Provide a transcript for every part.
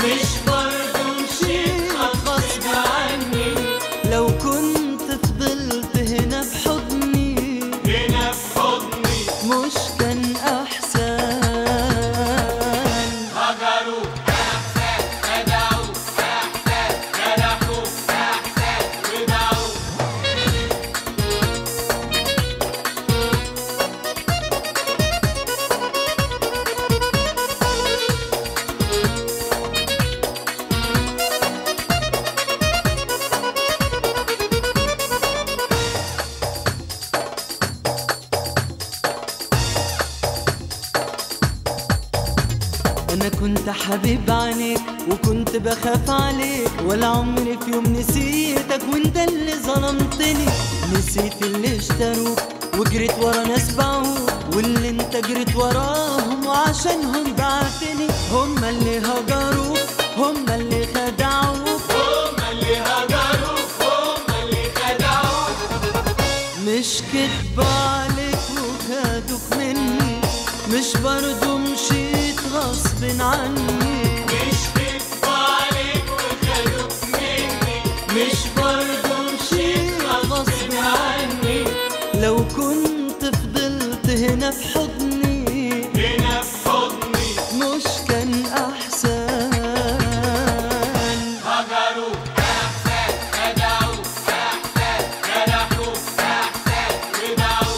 مش برضه مشيت غصب عني لو كنت فضلت هنا في حضني هنا في حضني مش كان احسن هجروا احسان خدعوا احسان جرحوا احسان ودعوا انا كنت حبيب عينيك وكنت بخاف عليك ولا عمري في يوم نسيتك وانت اللي ظلمتني نسيت اللي اشتروك وجريت ورا ناس باعوك واللي انت جريت وراهم وعشانهم بعتني هم اللي هجروك هم اللي خدعوك هما اللي هجروك هما اللي خدعوك مش كدب عليك وخدوك مني مش برضو مشيت غصب عني مش كدب عليك وخدوك مني مش برضو مشيت غصب عني لو كنت فضلت هنا في حضني هنا في حضني مش كان احسن هجروا احسان خدعوا احسان جرحوا احسان ودعوا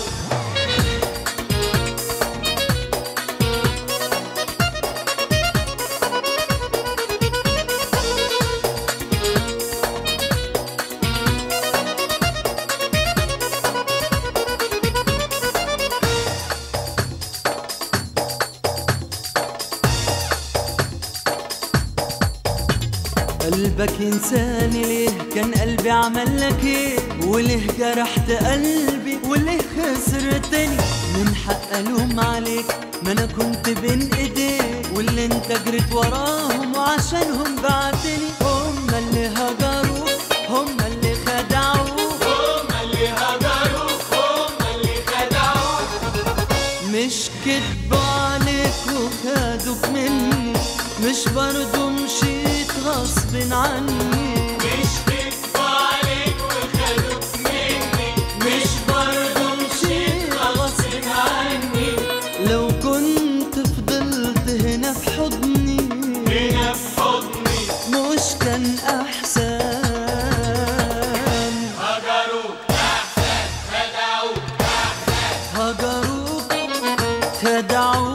قلبك ينساني ليه كان قلبي عمل لك ايه وليه جرحت قلبي وليه خسرتني من حق الوم عليك ما انا كنت بين ايديك واللي انت جريت وراهم وعشانهم بعتني هم اللي هجروك هم اللي خدعوك هما اللي هجروك هما اللي خدعوك مش كدب عليك وخدوك مني مش برضو مشيت غصب عني مش كدب عليك وخدوك مني مش برضو مشيت غصب عني لو كنت فضلت هنا في حضني هنا في حضني مش كان احسن هجروك احسان خدعوك احسان هجروك خدعوك